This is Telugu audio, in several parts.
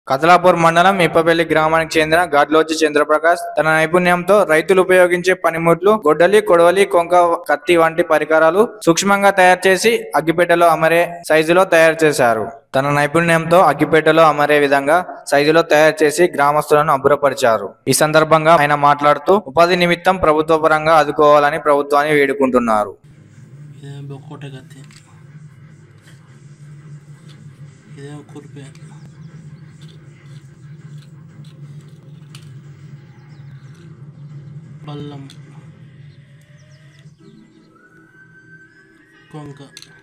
కదలాపూర్ మండలం ఇప్పపల్లి గ్రామానికి చెందిన గడ్లోచి చంద్రప్రకాష్ తన నైపుణ్యంతో రైతులు ఉపయోగించే పనిముట్లు గొడ్డలి కొడవలి కొంక కత్తి వంటి పరికరాలు సూక్ష్మంగా తయారు చేసి అగ్గిపెట్టెలో అమరే సైజులో తయారు చేశారు తన నైపుణ్యంతో అగ్గిపెట్టెలో అమరే విధంగా సైజులో తయారు చేసి గ్రామస్తులను అబ్బురపరిచారు ఈ సందర్భంగా ఆయన మాట్లాడుతూ ఉపాధి నిమిత్తం ప్రభుత్వ పరంగా ఆదుకోవాలని ప్రభుత్వాన్ని వేడుకుంటున్నారు ఇదేమో బొక్కోట కత్తి ఇదేమో కురిపే బల్లం కొంక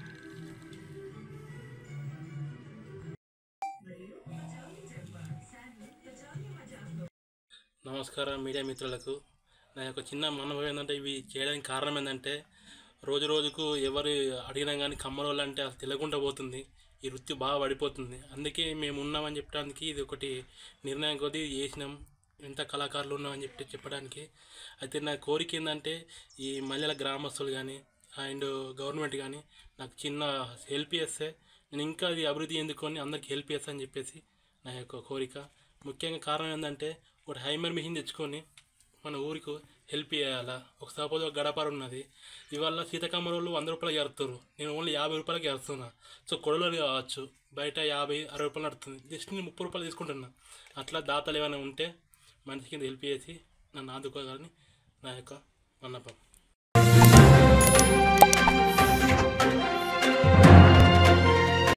నమస్కారం మీడియా మిత్రులకు నా యొక్క చిన్న మనవి ఏంటంటే ఇవి చేయడానికి కారణం ఏంటంటే రోజు రోజుకు ఎవరు అడిగినా కానీ కమ్మరోళ్ళు అంటే అసలు తెలియకుండా పోతుంది ఈ వృత్తి బాగా పడిపోతుంది అందుకే మేము ఉన్నామని చెప్పడానికి ఇది ఒకటి నిర్ణయం కొద్దీ చేసినాం ఎంత కళాకారులు ఉన్నామని చెప్పి చెప్పడానికి అయితే నా కోరిక ఏంటంటే ఈ మల్లెల గ్రామస్తులు కానీ అండ్ గవర్నమెంట్ కానీ నాకు చిన్న హెల్ప్ చేస్తే నేను ఇంకా ఇది అభివృద్ధి ఎందుకొని అందరికి హెల్ప్ చేస్తా అని చెప్పేసి నా యొక్క కోరిక ముఖ్యంగా కారణం ఏంటంటే ఒక హైమర్ మిషన్ తెచ్చుకొని మన ఊరికి హెల్ప్ చేయాలా ఒక సపోజ్ ఒక గడపర ఉన్నది ఇవాళ సీతకమ్మ రోజులు వంద రూపాయలకి ఎరుతారు నేను ఓన్లీ యాభై రూపాయలకి ఎరుతున్నా సో కొడవలు కావచ్చు బయట యాభై అరవై రూపాయలు నడుతుంది జస్ట్ నేను ముప్పై రూపాయలు తీసుకుంటున్నా అట్లా దాతలు ఏమైనా ఉంటే మనిషికి హెల్ప్ చేసి నన్ను ఆదుకోగలని నా యొక్క విన్నపం